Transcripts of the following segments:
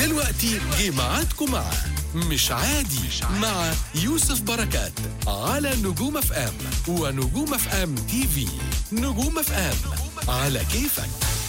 دلوقتي جه ميعادكم مع مش عادي مع يوسف بركات على نجوم اف ام ونجوم اف ام تي في نجوم اف ام على كيفك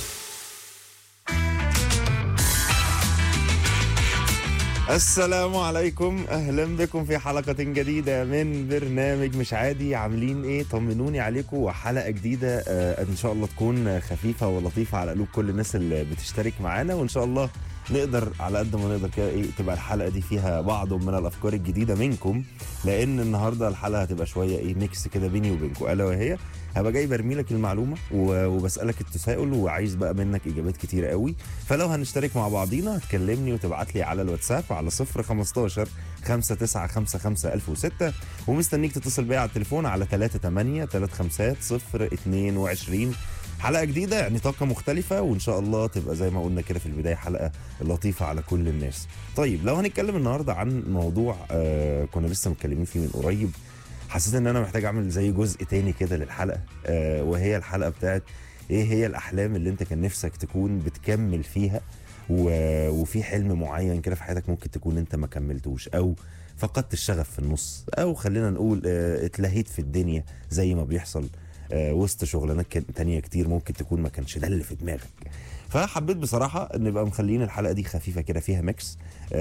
السلام عليكم اهلا بكم في حلقه جديده من برنامج مش عادي عاملين ايه طمنوني عليكم وحلقه جديده آه ان شاء الله تكون خفيفه ولطيفه على قلوب كل الناس اللي بتشترك معانا وان شاء الله نقدر على قد ما نقدر كده ايه تبقى الحلقه دي فيها بعض من الافكار الجديده منكم لان النهارده الحلقه هتبقى شويه ايه ميكس كده بيني وبينكم الا وهي هبقى جاي برمي لك المعلومه و- وبسالك التساؤل وعايز بقى منك اجابات كتيره قوي فلو هنشترك مع بعضينا هتكلمني وتبعت لي على الواتساب على 015 5955 1006 ومستنيك تتصل بيا على التليفون على 38 35 022 حلقه جديده يعني طاقه مختلفه وان شاء الله تبقى زي ما قلنا كده في البدايه حلقه لطيفه على كل الناس طيب لو هنتكلم النهارده عن موضوع آه كنا لسه متكلمين فيه من قريب حسيت ان انا محتاج اعمل زي جزء تاني كده للحلقه آه وهي الحلقه بتاعت ايه هي الاحلام اللي انت كان نفسك تكون بتكمل فيها و... وفي حلم معين كده في حياتك ممكن تكون انت ما كملتوش او فقدت الشغف في النص او خلينا نقول آه اتلهيت في الدنيا زي ما بيحصل آه وسط شغلانات كان- تانية كتير ممكن تكون ما كانش ده اللي في دماغك فحبيت بصراحة نبقى مخلين الحلقة دي خفيفة كده فيها ميكس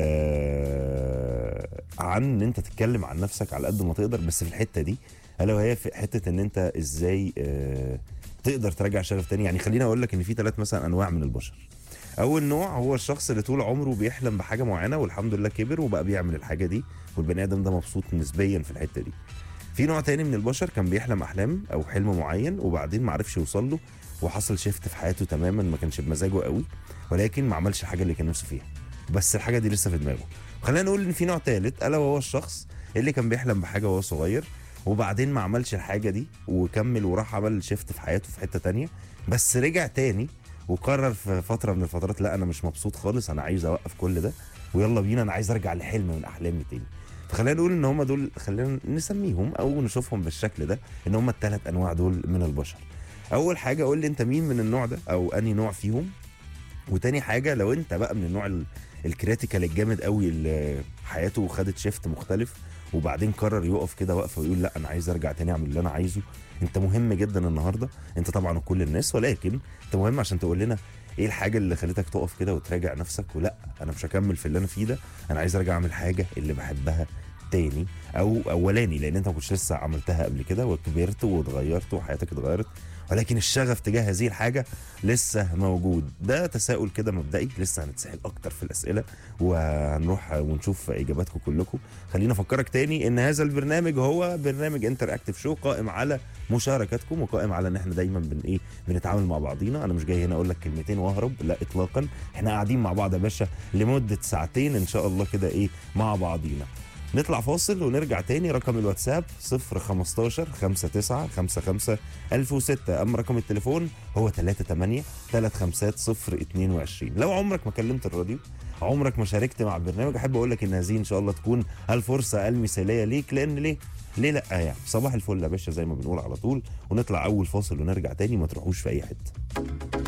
آه عن ان انت تتكلم عن نفسك على قد ما تقدر بس في الحتة دي الا وهي في حتة ان انت ازاي آه تقدر ترجع شغف تاني يعني خليني اقول لك ان في ثلاث مثلا انواع من البشر اول نوع هو الشخص اللي طول عمره بيحلم بحاجه معينه والحمد لله كبر وبقى بيعمل الحاجه دي والبني ادم ده مبسوط نسبيا في الحته دي في نوع تاني من البشر كان بيحلم احلام او حلم معين وبعدين ما عرفش يوصل له وحصل شيفت في حياته تماما ما كانش بمزاجه قوي ولكن ما عملش حاجه اللي كان نفسه فيها بس الحاجه دي لسه في دماغه خلينا نقول ان في نوع تالت الا وهو الشخص اللي كان بيحلم بحاجه وهو صغير وبعدين ما عملش الحاجه دي وكمل وراح عمل شيفت في حياته في حته تانية بس رجع تاني وقرر في فتره من الفترات لا انا مش مبسوط خالص انا عايز اوقف كل ده ويلا بينا انا عايز ارجع لحلم من احلامي تاني فخلينا نقول ان هم دول خلينا نسميهم او نشوفهم بالشكل ده ان هم الثلاث انواع دول من البشر اول حاجه قول لي انت مين من النوع ده او انهي نوع فيهم وتاني حاجه لو انت بقى من النوع ال- الكريتيكال الجامد قوي اللي حياته خدت شيفت مختلف وبعدين قرر يقف كده وقفه ويقول لا انا عايز ارجع تاني اعمل اللي انا عايزه انت مهم جدا النهارده انت طبعا وكل الناس ولكن انت مهم عشان تقول لنا ايه الحاجه اللي خلتك تقف كده وتراجع نفسك ولا انا مش هكمل في اللي انا فيه ده انا عايز ارجع اعمل حاجه اللي بحبها تاني او اولاني لان انت ما كنتش لسه عملتها قبل كده وكبرت واتغيرت وحياتك اتغيرت ولكن الشغف تجاه هذه الحاجه لسه موجود ده تساؤل كده مبدئي لسه هنتسال اكتر في الاسئله وهنروح ونشوف اجاباتكم كلكم خلينا افكرك تاني ان هذا البرنامج هو برنامج انتر اكتف شو قائم على مشاركاتكم وقائم على ان احنا دايما بن ايه بنتعامل مع بعضينا انا مش جاي هنا اقول لك كلمتين واهرب لا اطلاقا احنا قاعدين مع بعض يا باشا لمده ساعتين ان شاء الله كده ايه مع بعضينا نطلع فاصل ونرجع تاني رقم الواتساب 015 59 55 1006 اما رقم التليفون هو 38 35 022 لو عمرك ما كلمت الراديو عمرك ما شاركت مع البرنامج احب اقول لك ان هذه ان شاء الله تكون الفرصه المثاليه ليك لان ليه ليه لا يعني صباح الفل يا باشا زي ما بنقول على طول ونطلع اول فاصل ونرجع تاني ما تروحوش في اي حته